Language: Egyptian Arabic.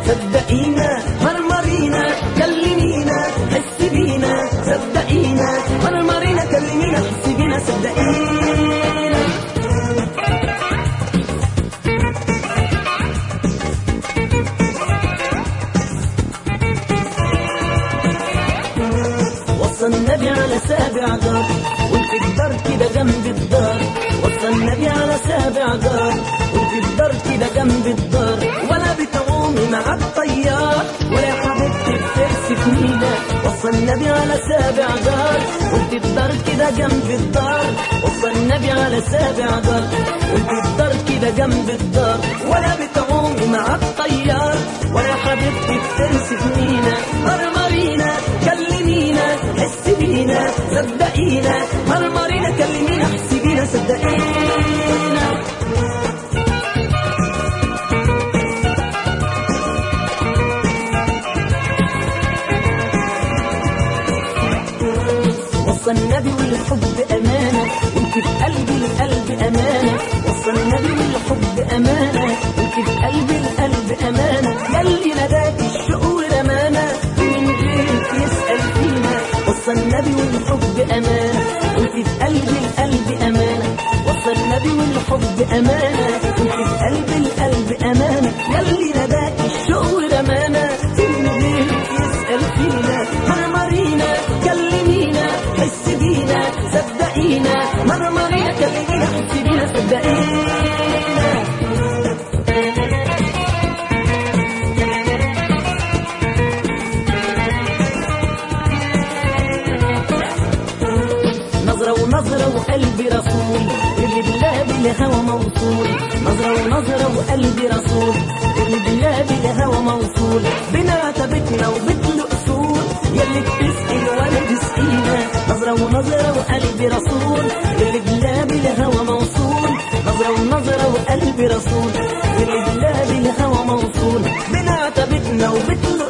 صدقينا مرمرينا كلمينا حس بينا صدقينا مرمرينا كلمينا حس بينا صدقينا وصى النبي على سابع دار وانت الدار كده جنب الدار وصى النبي على سابع دار وانت الدار كده جنب الدار ولا بتعومي مع الطيار ولا يا حبيبتي بترسي فينا وصى النبي على سابع دار وانت الدار كده جنب الدار وصى النبي على سابع دار وانت الدار كده جنب الدار ولا بتعومي مع الطيار ولا يا حبيبتي بترسي فينا مرمرينا كلمينا حس بينا صدقينا مرمرينا كلمينا حس بينا صدقينا وصى النبي والحب أمانة وانت في قلبي القلب أمانة وصى النبي والحب أمانة وانت في قلبي القلب أمانة يلي نداك الشوق ورمانة من غيرك يسأل فينا وصى النبي والحب أمانة وانت في قلبي القلب أمانة وصى النبي والحب أمانة وانت في قلبي القلب أمانة يلي نداك الشوق ورمانة من غيرك يسأل فينا مرمرينا كلمينا حس بينا صدقينا مرمرينا كلمينا حس بينا صدقينا نظرة ونظرة وقلبي رسول اللي بالله بالهوى موصول نظرة ونظرة وقلبي رسول اللي بالله بالهوى موصول بنا تبتنا وبتل أصول يلي بتسقي ولا تسقينا نظرة ونظرة وقلبي رسول اللي بالله بالهوى موصول نظرة ونظرة وقلبي رسول اللي بالله بالهوى موصول بنا تبتنا وبتل